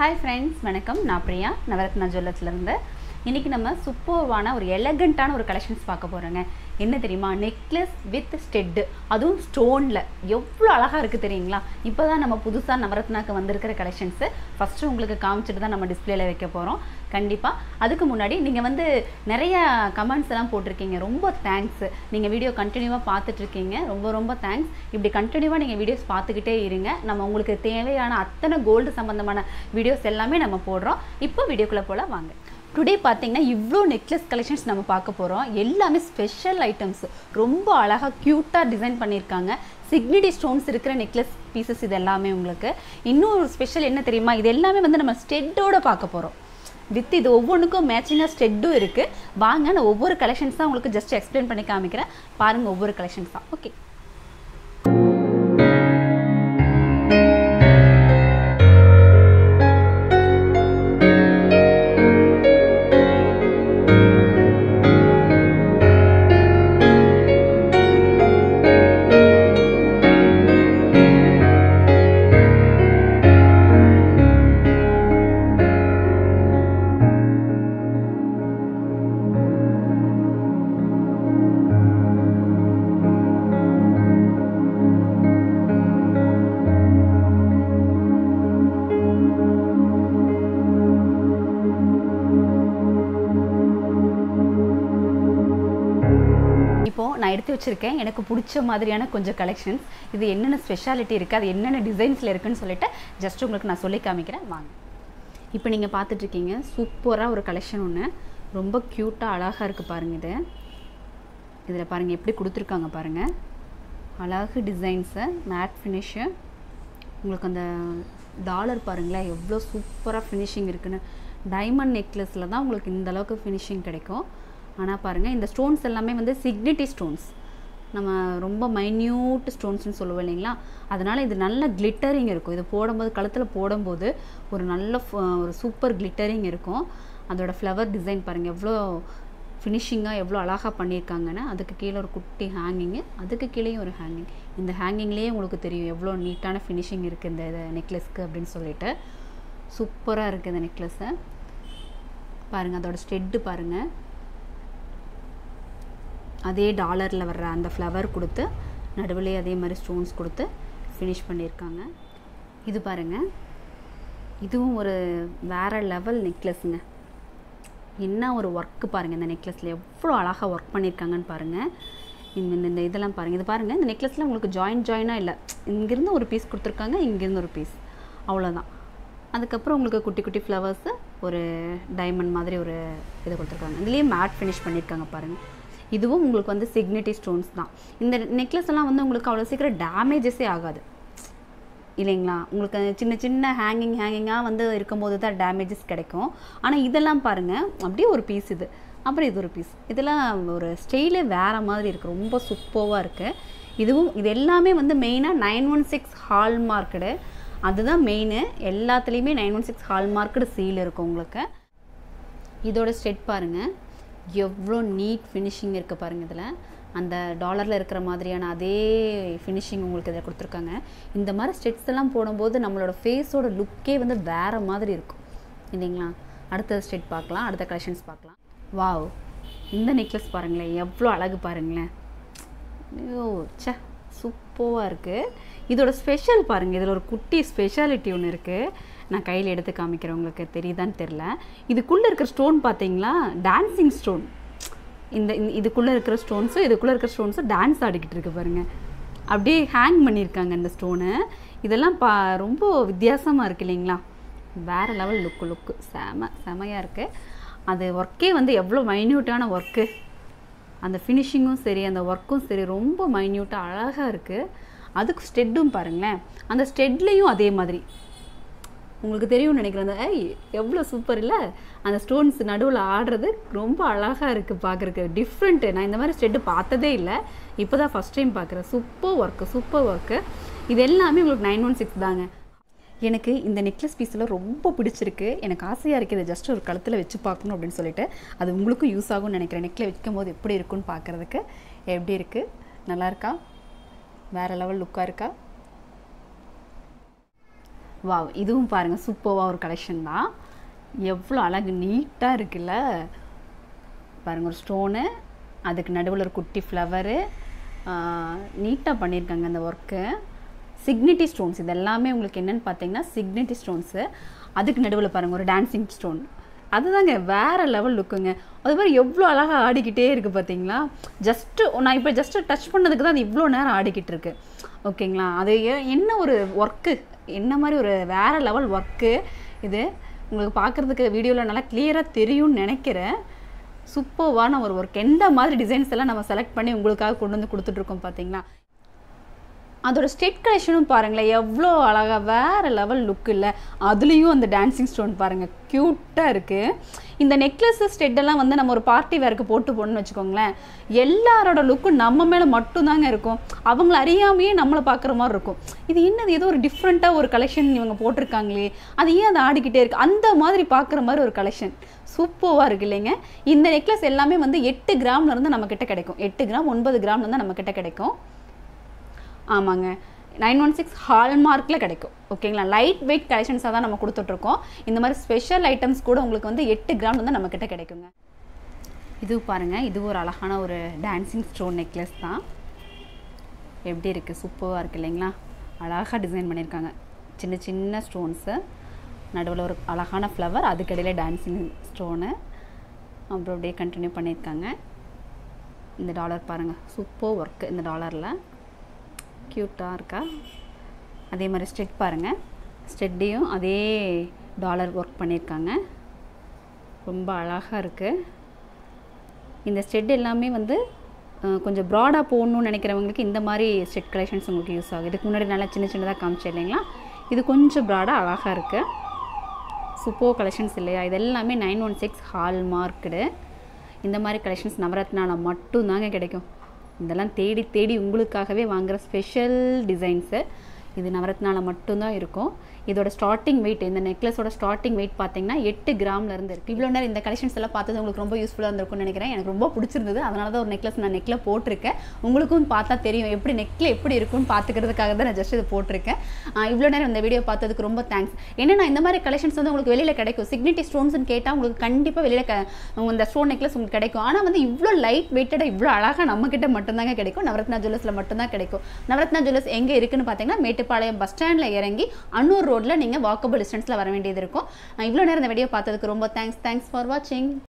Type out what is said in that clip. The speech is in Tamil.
ஹாய் ஃப்ரெண்ட்ஸ் வணக்கம் நான் பிரியா நவரத்னா ஜுவல்லர்ஸ்லேருந்து இன்றைக்கி நம்ம சூப்பர்வான ஒரு எலகண்ட்டான ஒரு கலெக்ஷன்ஸ் பார்க்க போகிறோங்க என்ன தெரியுமா நெக்லஸ் வித் ஸ்டெட்டு அதுவும் ஸ்டோனில் எவ்வளோ அழகாக இருக்குது தெரியுங்களா இப்போ தான் நம்ம புதுசாக நவரத்னாக்கு வந்திருக்கிற கலெக்ஷன்ஸு ஃபஸ்ட்டு உங்களுக்கு காமிச்சிட்டு தான் நம்ம டிஸ்பிளேல வைக்க போகிறோம் கண்டிப்பாக அதுக்கு முன்னாடி நீங்கள் வந்து நிறைய கமெண்ட்ஸ் எல்லாம் போட்டிருக்கீங்க ரொம்ப தேங்க்ஸ் நீங்கள் வீடியோ கண்டினியூவாக பார்த்துட்ருக்கீங்க ரொம்ப ரொம்ப தேங்க்ஸ் இப்படி கண்டினியூவாக நீங்கள் வீடியோஸ் பார்த்துக்கிட்டே இருங்க நம்ம உங்களுக்கு தேவையான அத்தனை கோல்டு சம்மந்தமான வீடியோஸ் எல்லாமே நம்ம போடுறோம் இப்போ வீடியோக்குள்ளே போல் வாங்க டுடே பார்த்தீங்கன்னா இவ்வளோ நெக்லஸ் கலெக்ஷன்ஸ் நம்ம பார்க்க போகிறோம் எல்லாமே ஸ்பெஷல் ஐட்டம்ஸ் ரொம்ப அழகாக க்யூட்டாக டிசைன் பண்ணியிருக்காங்க சிக்னிட்டி ஸ்டோன்ஸ் இருக்கிற நெக்லஸ் பீசஸ் இது எல்லாமே உங்களுக்கு இன்னும் ஒரு ஸ்பெஷல் என்ன தெரியுமா இது எல்லாமே வந்து நம்ம ஸ்டெட்டோட பார்க்க போகிறோம் வித் இது ஒவ்வொன்றுக்கும் மேட்சிங்காக ஸ்டெட்டும் இருக்குது வாங்க நான் ஒவ்வொரு கலெக்ஷன்ஸாக உங்களுக்கு ஜஸ்ட் எக்ஸ்பிளைன் பண்ணி காமிக்கிறேன் பாருங்கள் ஒவ்வொரு கலெக்ஷன்ஸாக ஓகே இப்போது நான் எடுத்து வச்சுருக்கேன் எனக்கு பிடிச்ச மாதிரியான கொஞ்சம் கலெக்ஷன்ஸ் இது என்னென்ன ஸ்பெஷாலிட்டி இருக்குது அது என்னென்ன டிசைன்ஸில் இருக்குன்னு சொல்லிட்டு ஜஸ்ட் உங்களுக்கு நான் சொல்லி காமிக்கிறேன் வாங்க இப்போ நீங்கள் பார்த்துட்ருக்கீங்க சூப்பராக ஒரு கலெக்ஷன் ஒன்று ரொம்ப க்யூட்டாக அழகாக இருக்குது பாருங்கள் இது இதில் பாருங்கள் எப்படி கொடுத்துருக்காங்க பாருங்கள் அழகு டிசைன்ஸு மேட் ஃபினிஷு உங்களுக்கு அந்த டாலர் பாருங்களேன் எவ்வளோ சூப்பராக ஃபினிஷிங் இருக்குன்னு டைமண்ட் நெக்லஸில் தான் உங்களுக்கு இந்த அளவுக்கு ஃபினிஷிங் கிடைக்கும் ஆனால் பாருங்கள் இந்த ஸ்டோன்ஸ் எல்லாமே வந்து சிக்னிட்டி ஸ்டோன்ஸ் நம்ம ரொம்ப மைன்யூட் ஸ்டோன்ஸ்னு சொல்லுவோம் இல்லைங்களா அதனால் இது நல்ல கிளிட்டரிங் இருக்கும் இது போடும்போது கழுத்தில் போடும்போது ஒரு நல்ல ஒரு சூப்பர் கிளிட்டரிங் இருக்கும் அதோட ஃப்ளவர் டிசைன் பாருங்கள் எவ்வளோ ஃபினிஷிங்காக எவ்வளோ அழகாக பண்ணியிருக்காங்கன்னு அதுக்கு கீழே ஒரு குட்டி ஹேங்கிங்கு அதுக்கு கீழேயும் ஒரு ஹேங்கிங் இந்த ஹேங்கிங்லேயே உங்களுக்கு தெரியும் எவ்வளோ நீட்டான ஃபினிஷிங் இருக்குது இந்த இது நெக்லஸ்க்கு அப்படின்னு சொல்லிட்டு சூப்பராக இருக்குது இந்த நெக்லஸ்ஸை பாருங்கள் அதோட ஸ்டெட்டு பாருங்கள் அதே டாலரில் வர்ற அந்த ஃப்ளவர் கொடுத்து நடுவிலே அதே மாதிரி ஸ்டோன்ஸ் கொடுத்து ஃபினிஷ் பண்ணியிருக்காங்க இது பாருங்கள் இதுவும் ஒரு வேறு லெவல் நெக்லஸுங்க என்ன ஒரு ஒர்க்கு பாருங்கள் இந்த நெக்லஸில் எவ்வளோ அழகாக ஒர்க் பண்ணியிருக்காங்கன்னு பாருங்கள் இந்த இந்த இதெல்லாம் பாருங்கள் இது பாருங்கள் இந்த நெக்லஸில் உங்களுக்கு ஜாயின் ஜாயினாக இல்லை இங்கேருந்து ஒரு பீஸ் கொடுத்துருக்காங்க இங்கேருந்து ஒரு பீஸ் அவ்வளோதான் அதுக்கப்புறம் உங்களுக்கு குட்டி குட்டி ஃப்ளவர்ஸு ஒரு டைமண்ட் மாதிரி ஒரு இது கொடுத்துருக்காங்க இதுலேயே மேட் ஃபினிஷ் பண்ணியிருக்காங்க பாருங்கள் இதுவும் உங்களுக்கு வந்து சிக்னிட்டி ஸ்டோன்ஸ் தான் இந்த நெக்லஸ் எல்லாம் வந்து உங்களுக்கு அவ்வளோ சீக்கிரம் டேமேஜஸே ஆகாது இல்லைங்களா உங்களுக்கு சின்ன சின்ன ஹேங்கிங் ஹேங்கிங்காக வந்து இருக்கும்போது தான் டேமேஜஸ் கிடைக்கும் ஆனால் இதெல்லாம் பாருங்கள் அப்படியே ஒரு பீஸ் இது அப்புறம் இது ஒரு பீஸ் இதெல்லாம் ஒரு ஸ்டைலே வேறு மாதிரி இருக்குது ரொம்ப சூப்பராக இருக்குது இதுவும் இது எல்லாமே வந்து மெயினாக nine one six hallmarked அதுதான் மெயின் எல்லாத்துலேயுமே nine one six hallmarked seal இருக்கும் உங்களுக்கு இதோட ஸ்டெட் பாருங்கள் எவ்வளோ நீட் ஃபினிஷிங் இருக்குது பாருங்கள் இதில் அந்த டாலரில் இருக்கிற மாதிரியான அதே ஃபினிஷிங் உங்களுக்கு இதில் கொடுத்துருக்காங்க இந்த மாதிரி ஸ்டெட்ஸ் எல்லாம் போடும்போது நம்மளோட ஃபேஸோட லுக்கே வந்து வேறு மாதிரி இருக்கும் இல்லைங்களா அடுத்த ஸ்டெட் பார்க்கலாம் அடுத்த கலெக்ஷன்ஸ் பார்க்கலாம் வாவ் இந்த நெக்லஸ் பாருங்களேன் எவ்வளோ அழகு பாருங்களேன் ஐயோ சே சூப்பராக இருக்குது இதோட ஸ்பெஷல் பாருங்கள் இதில் ஒரு குட்டி ஸ்பெஷாலிட்டி ஒன்று இருக்குது நான் கையில் எடுத்து காமிக்கிறேன் உங்களுக்கு தெரியுதான்னு தெரில இதுக்குள்ளே இருக்கிற ஸ்டோன் பார்த்தீங்களா டான்ஸிங் ஸ்டோன் இந்த இதுக்குள்ளே இருக்கிற ஸ்டோன்ஸும் இதுக்குள்ளே இருக்கிற ஸ்டோன்ஸும் டான்ஸ் ஆடிக்கிட்டு இருக்கு பாருங்கள் அப்படியே ஹேங் பண்ணியிருக்காங்க இந்த ஸ்டோனு இதெல்லாம் பா ரொம்ப வித்தியாசமாக இருக்குது இல்லைங்களா வேறு லெவல் லுக்கு லுக்கு செம செமையாக இருக்குது அது ஒர்க்கே வந்து எவ்வளோ மைன்யூட்டான ஒர்க்கு அந்த ஃபினிஷிங்கும் சரி அந்த ஒர்க்கும் சரி ரொம்ப மைன்யூட்டாக அழகாக இருக்குது அதுக்கு ஸ்டெட்டும் பாருங்களேன் அந்த ஸ்டெட்லேயும் அதே மாதிரி உங்களுக்கு தெரியும்னு நினைக்கிறேன் அந்த ஐ எவ்வளோ சூப்பர் இல்லை அந்த ஸ்டோன்ஸ் நடுவில் ஆடுறது ரொம்ப அழகாக இருக்குது பார்க்குறக்கு டிஃப்ரெண்ட்டு நான் இந்த மாதிரி ஸ்டெட்டு பார்த்ததே இல்லை இப்போ தான் ஃபஸ்ட் டைம் பார்க்குறேன் சூப்பர் ஒர்க்கு சூப்பர் ஒர்க்கு இது எல்லாமே உங்களுக்கு நைன் ஒன் சிக்ஸ் தாங்க எனக்கு இந்த நெக்லஸ் பீஸில் ரொம்ப பிடிச்சிருக்கு எனக்கு ஆசையாக இருக்குது இதை ஜஸ்ட் ஒரு கழுத்தில் வச்சு பார்க்கணும் அப்படின்னு சொல்லிட்டு அது உங்களுக்கும் யூஸ் ஆகும்னு நினைக்கிறேன் நெக்கில் வைக்கும் போது எப்படி இருக்குன்னு பார்க்குறதுக்கு எப்படி இருக்குது நல்லா இருக்கா வேறு லெவல் லுக்காக இருக்கா வாவ் இதுவும் பாருங்கள் சூப்பராக ஒரு கலெக்ஷன் தான் எவ்வளோ அழகு நீட்டாக இருக்குல்ல பாருங்கள் ஒரு ஸ்டோனு அதுக்கு நடுவில் ஒரு குட்டி ஃப்ளவரு நீட்டாக பண்ணியிருக்காங்க அந்த ஒர்க்கு சிக்னிட்டி ஸ்டோன்ஸ் இது எல்லாமே உங்களுக்கு என்னென்னு பார்த்தீங்கன்னா சிக்னிட்டி ஸ்டோன்ஸு அதுக்கு நடுவில் பாருங்கள் ஒரு டான்சிங் ஸ்டோன் அதுதாங்க வேறு லெவல் லுக்குங்க அது மாதிரி எவ்வளோ அழகாக ஆடிக்கிட்டே இருக்குது பார்த்தீங்களா ஜஸ்ட்டு நான் இப்போ ஜஸ்ட்டு டச் பண்ணதுக்கு தான் அது இவ்வளோ நேரம் ஆடிக்கிட்டு இருக்கு ஓகேங்களா அது ஏ- என்ன ஒரு ஒர்க்கு என்ன மாதிரி ஒரு வேறு லெவல் ஒர்க்கு இது உங்களுக்கு பார்க்குறதுக்கு வீடியோவில் நல்லா கிளியராக தெரியும்னு நினைக்கிறேன் சூப்பர்வான ஒரு ஒர்க் எந்த மாதிரி டிசைன்ஸ் எல்லாம் நம்ம செலக்ட் பண்ணி உங்களுக்காக கொண்டு வந்து கொடுத்துட்ருக்கோம் பார்த்தீங்களா அதோட ஸ்டெட் கலெக்ஷனும் பாருங்களேன் எவ்வளோ அழகாக வேறு லெவல் லுக் இல்லை அதுலேயும் அந்த டான்சிங் ஸ்டோன் பாருங்கள் க்யூட்டாக இருக்குது இந்த நெக்லஸ் ஸ்டெட்டெல்லாம் வந்து நம்ம ஒரு பார்ட்டி வேருக்கு போட்டு போடணும்னு வச்சுக்கோங்களேன் எல்லாரோட லுக்கும் நம்ம மேலே மட்டும்தாங்க இருக்கும் அவங்கள அறியாமையே நம்மளை பார்க்குற மாதிரி இருக்கும் இது என்னது ஏதோ ஒரு டிஃப்ரெண்ட்டாக ஒரு கலெக்ஷன் இவங்க போட்டிருக்காங்களே அது ஏன் அதை ஆடிக்கிட்டே இருக்கு அந்த மாதிரி பார்க்குற மாதிரி ஒரு கலெக்ஷன் சூப்பராக இருக்கு இல்லைங்க இந்த நெக்லஸ் எல்லாமே வந்து எட்டு கிராம்லேருந்து நம்ம கிட்ட கிடைக்கும் எட்டு கிராம் ஒன்பது கிராம்லேருந்து நம்ம கிட்ட கிடைக்கும் ஆமாங்க நைன் ஒன் சிக்ஸ் ஹால்மார்க்கில் கிடைக்கும் ஓகேங்களா லைட் வெயிட் கலெக்ஷன்ஸாக தான் நம்ம கொடுத்துட்ருக்கோம் இந்த மாதிரி ஸ்பெஷல் ஐட்டம்ஸ் கூட உங்களுக்கு வந்து எட்டு கிராம் வந்து நம்மக்கிட்ட கிடைக்குங்க இது பாருங்கள் இது ஒரு அழகான ஒரு டான்சிங் ஸ்டோன் நெக்லஸ் தான் எப்படி இருக்குது சூப்பராக இருக்குது இல்லைங்களா அழகாக டிசைன் பண்ணியிருக்காங்க சின்ன சின்ன ஸ்டோன்ஸு நடுவில் ஒரு அழகான ஃப்ளவர் அதுக்கடையில் டான்சிங் ஸ்டோனு அப்புறம் அப்படியே கண்டினியூ பண்ணியிருக்காங்க இந்த டாலர் பாருங்கள் சூப்பர் ஒர்க்கு இந்த டாலரில் க்யூட்டாக இருக்கா அதே மாதிரி ஸ்டெட் பாருங்கள் ஸ்டெட்டையும் அதே டாலர் ஒர்க் பண்ணியிருக்காங்க ரொம்ப அழகாக இருக்குது இந்த ஸ்டெட் எல்லாமே வந்து அஹ், கொஞ்சம் ப்ராடாக போடணும்னு நினைக்கிறவங்களுக்கு இந்த மாதிரி ஸ்டெட் கலெக்ஷன்ஸ் உங்களுக்கு யூஸ் ஆகும் இதுக்கு முன்னாடி நல்லா சின்ன சின்னதாக காமிச்சேன் இல்லைங்களா இது கொஞ்சம் ப்ராடாக அழகாக இருக்குது சூப்பர் கலெக்ஷன்ஸ் இல்லையா இது எல்லாமே nine one six hallmarked இந்த மாதிரி கலெக்ஷன்ஸ் நவரத்னால மட்டும்தாங்க கிடைக்கும் இதெல்லாம் தேடி தேடி உங்களுக்காகவே வாங்குகிற ஸ்பெஷல் டிசைன்ஸு இது நவரத்னால மட்டும்தான் இருக்கும் இதோட ஸ்டார்டிங் வெயிட் இந்த நெக்லஸோட ஸ்டார்டிங் வெயிட் பார்த்தீங்கன்னா எட்டு கிராம்ல இருந்து இருக்குது இவ்வளோ நேரம் இந்த கலெக்ஷன்ஸ் எல்லாம் பார்த்தது உங்களுக்கு ரொம்ப யூஸ்ஃபுல்லாக இருந்திருக்கும்னு நினைக்கிறேன் எனக்கு ரொம்ப பிடிச்சிருந்தது அதனால தான் ஒரு நெக்லஸ் நான் நெக்கில் போட்டிருக்கேன் உங்களுக்கும் பார்த்தா தெரியும் எப்படி நெக்கில் எப்படி இருக்கும்னு பார்த்துக்கிறதுக்காக தான் நான் ஜஸ்ட் இது போட்டிருக்கேன் ஆஹ் இவ்வளோ நேரம் இந்த வீடியோ பார்த்ததுக்கு ரொம்ப தேங்க்ஸ் என்னன்னா இந்த மாதிரி கலெக்ஷன்ஸ் வந்து உங்களுக்கு வெளியில் கிடைக்கும் சிக்னிட்டி ஸ்டோன்ஸ்னு கேட்டால் உங்களுக்கு கண்டிப்பாக வெளியில் க இந்த ஸ்டோன் நெக்லஸ் உங்களுக்கு கிடைக்கும் ஆனால் வந்து இவ்வளோ லைட் வெயிட்டடாக இவ்வளோ அழகாக நம்மக்கிட்ட மட்டும்தாங்க கிடைக்கும் நவரத்னா ஜுவல்லர்ஸில் மட்டும்தான் கிடைக்கும் நவரத்னா ஜுவல்லர்ஸ் எங்கே இருக்குன்னு பார்த்தீங்கன்னா மேட்டுப்பாளையம் பஸ் ஸ்டாண்டில் இறங்கி அன்னூர் ரோட்டில் நீங்கள் வாக்கபிள் டிஸ்டன்ஸில் வர வேண்டியது இருக்கும் இவ்வளோ நேரம் இந்த வீடியோ பார்த்ததுக்கு ரொம்ப தேங்க்ஸ் தேங்க்ஸ் ஃபார் வாட்சிங்